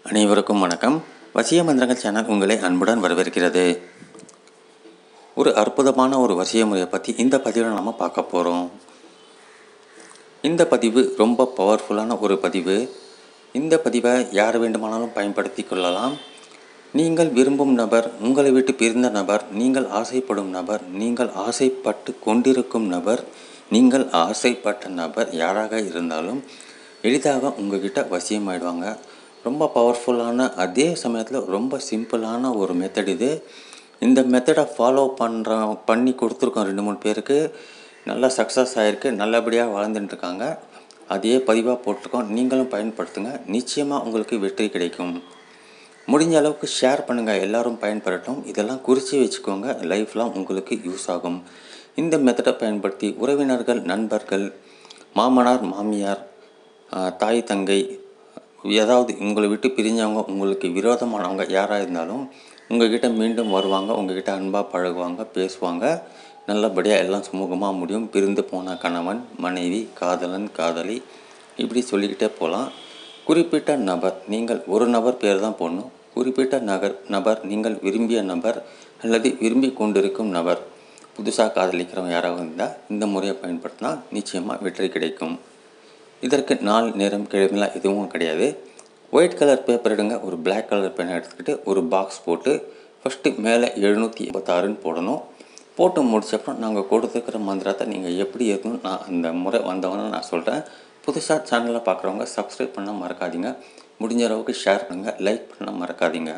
அனைவருக்கும் வணக்கம் வசிய மந்திரங்கள் சேனல் உங்களை அன்புடன் வரவேற்கிறது ஒரு அற்புதமான ஒரு வசிய முறையை பற்றி இந்த பதிவில் நம்ம பார்க்க போகிறோம் இந்த பதிவு ரொம்ப பவர்ஃபுல்லான ஒரு பதிவு இந்த பதிவை யார் வேண்டுமானாலும் பயன்படுத்தி கொள்ளலாம் நீங்கள் விரும்பும் நபர் உங்களை விட்டு பிரிந்த நபர் நீங்கள் ஆசைப்படும் நபர் நீங்கள் ஆசைப்பட்டு கொண்டிருக்கும் நபர் நீங்கள் ஆசைப்பட்ட நபர் யாராக இருந்தாலும் எளிதாக உங்ககிட்ட வசியமாயிடுவாங்க ரொம்ப பவர்ஃபுல்லான அதே சமயத்தில் ரொம்ப சிம்பிளான ஒரு மெத்தட் இது இந்த மெத்தடை ஃபாலோ பண்ணுற பண்ணி கொடுத்துருக்கோம் ரெண்டு மூணு பேருக்கு நல்லா சக்ஸஸ் ஆகிருக்கு நல்லபடியாக வாழ்ந்துட்டுருக்காங்க அதே பதிவாக போட்டிருக்கோம் நீங்களும் பயன்படுத்துங்க நிச்சயமாக உங்களுக்கு வெற்றி கிடைக்கும் முடிஞ்ச அளவுக்கு ஷேர் பண்ணுங்கள் எல்லோரும் பயன்பெறட்டும் இதெல்லாம் குறித்து வச்சுக்கோங்க லைஃப்லாம் உங்களுக்கு யூஸ் ஆகும் இந்த மெத்தடை பயன்படுத்தி உறவினர்கள் நண்பர்கள் மாமனார் மாமியார் தாய் தங்கை ஏதாவது உங்களை விட்டு பிரிஞ்சவங்க உங்களுக்கு விரோதமானவங்க யாராக இருந்தாலும் உங்ககிட்ட மீண்டும் வருவாங்க உங்ககிட்ட அன்பாக பழகுவாங்க பேசுவாங்க நல்லபடியாக எல்லாம் சுமூகமாக முடியும் பிரிந்து போன கணவன் மனைவி காதலன் காதலி இப்படி சொல்லிக்கிட்டே போகலாம் குறிப்பிட்ட நபர் நீங்கள் ஒரு நபர் பேர் தான் போடணும் குறிப்பிட்ட நகர் நபர் நீங்கள் விரும்பிய நபர் அல்லது விரும்பி கொண்டிருக்கும் நபர் புதுசாக காதலிக்கிறவங்க யாராவது இருந்தால் இந்த முறையை பயன்படுத்தினா நிச்சயமாக வெற்றி கிடைக்கும் இதற்கு நாள் நேரம் கிழமைலாம் எதுவும் கிடையாது ஒயிட் கலர் பேப்பர் எடுங்க ஒரு பிளாக் கலர் பென் எடுத்துக்கிட்டு ஒரு பாக்ஸ் போட்டு ஃபஸ்ட்டு மேலே எழுநூற்றி எண்பத்தாறுன்னு போடணும் போட்டு முடிச்சப்பறம் நாங்கள் கொடுத்துருக்கிற மந்திரத்தை நீங்கள் எப்படி இருக்கணும் நான் அந்த முறை வந்தவொன்னே நான் சொல்கிறேன் புதுசாக சேனலில் பார்க்குறவங்க சப்ஸ்கிரைப் பண்ண மறக்காதீங்க முடிஞ்ச அளவுக்கு ஷேர் பண்ணுங்கள் லைக் பண்ண மறக்காதீங்க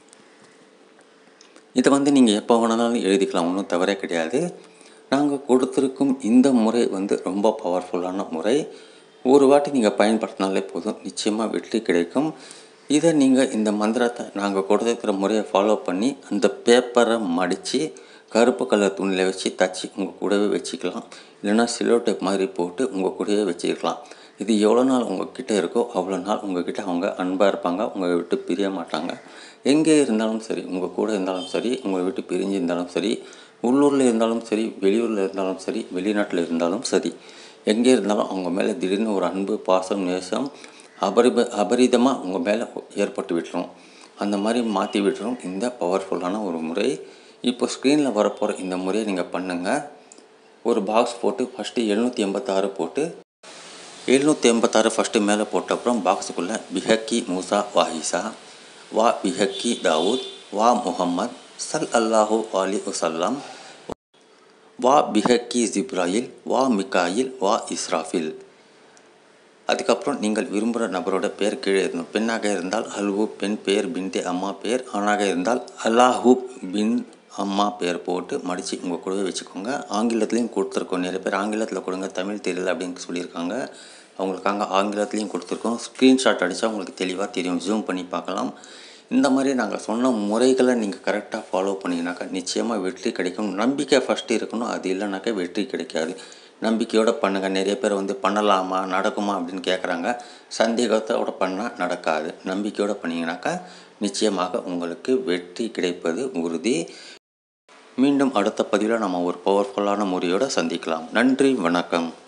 இதை வந்து நீங்கள் எப்போ வேணாலும் எழுதிக்கலாம் ஒன்றும் தவறே கிடையாது நாங்கள் கொடுத்துருக்கும் இந்த முறை வந்து ரொம்ப பவர்ஃபுல்லான முறை ஒரு வாட்டி நீங்கள் பயன்படுத்தினாலே போதும் நிச்சயமாக வெற்றி கிடைக்கும் இதை நீங்கள் இந்த மந்திரத்தை நாங்கள் கொடுத்துருக்கிற முறையை ஃபாலோ பண்ணி அந்த பேப்பரை மடித்து கருப்பு கலர் துணியில் வச்சு தச்சு உங்கள் கூடவே வச்சுக்கலாம் இல்லைனா சிலோ டேப் மாதிரி போட்டு உங்கள் கூடவே வச்சுக்கலாம் இது எவ்வளோ நாள் உங்ககிட்ட இருக்கோ அவ்வளோ நாள் உங்ககிட்ட அவங்க அன்பாக இருப்பாங்க உங்களை விட்டு பிரிய மாட்டாங்க எங்கே இருந்தாலும் சரி உங்கள் கூட இருந்தாலும் சரி உங்களை விட்டு பிரிஞ்சு இருந்தாலும் சரி உள்ளூரில் இருந்தாலும் சரி வெளியூரில் இருந்தாலும் சரி வெளிநாட்டில் இருந்தாலும் சரி எங்கே இருந்தாலும் அவங்க மேலே திடீர்னு ஒரு அன்பு பாசம் நேசம் அபரிப அபரிதமாக உங்கள் மேலே ஏற்பட்டு விட்டுரும் அந்த மாதிரி மாற்றி விட்டுரும் இந்த பவர்ஃபுல்லான ஒரு முறை இப்போ ஸ்க்ரீனில் வரப்போகிற இந்த முறையை நீங்கள் பண்ணுங்கள் ஒரு பாக்ஸ் போட்டு ஃபஸ்ட்டு எழுநூற்றி எண்பத்தாறு போட்டு எழுநூற்றி எண்பத்தாறு ஃபஸ்ட்டு மேலே போட்ட அப்புறம் பாக்ஸுக்குள்ளே பிஹக்கி மூசா வாஹிசா வா பிஹக்கி தாவூத் வா முகம்மத் சல் அல்லாஹூ அலி வசல்லாம் வா பிஹக்கி ஜிப்ராயில் வா மிகாயில் வா இஸ்ராஃபில் அதுக்கப்புறம் நீங்கள் விரும்புகிற நபரோட பேர் கீழே இருந்தோம் பெண்ணாக இருந்தால் அல்ஹூ பெண் பேர் பின்தே அம்மா பேர் ஆணாக இருந்தால் அல்லாஹூப் பின் அம்மா பேர் போட்டு மடித்து உங்கள் கூடவே வச்சுக்கோங்க ஆங்கிலத்துலேயும் கொடுத்துருக்கோம் நிறைய பேர் ஆங்கிலத்தில் கொடுங்க தமிழ் தெரியல அப்படின்னு சொல்லியிருக்காங்க அவங்களுக்காக ஆங்கிலத்துலேயும் கொடுத்துருக்கோம் ஸ்க்ரீன்ஷாட் அடித்தா உங்களுக்கு தெளிவாக தெரியும் ஜூம் பண்ணி பார்க்கலாம் இந்த மாதிரி நாங்கள் சொன்ன முறைகளை நீங்கள் கரெக்டாக ஃபாலோ பண்ணிங்கனாக்கா நிச்சயமாக வெற்றி கிடைக்கும் நம்பிக்கை ஃபஸ்ட்டு இருக்கணும் அது இல்லைனாக்கா வெற்றி கிடைக்காது நம்பிக்கையோடு பண்ணுங்கள் நிறைய பேர் வந்து பண்ணலாமா நடக்குமா அப்படின்னு கேட்குறாங்க சந்தேகத்தோடு பண்ணால் நடக்காது நம்பிக்கையோடு பண்ணிங்கனாக்கா நிச்சயமாக உங்களுக்கு வெற்றி கிடைப்பது உறுதி மீண்டும் அடுத்த பதிவில் நம்ம ஒரு பவர்ஃபுல்லான முறையோடு சந்திக்கலாம் நன்றி வணக்கம்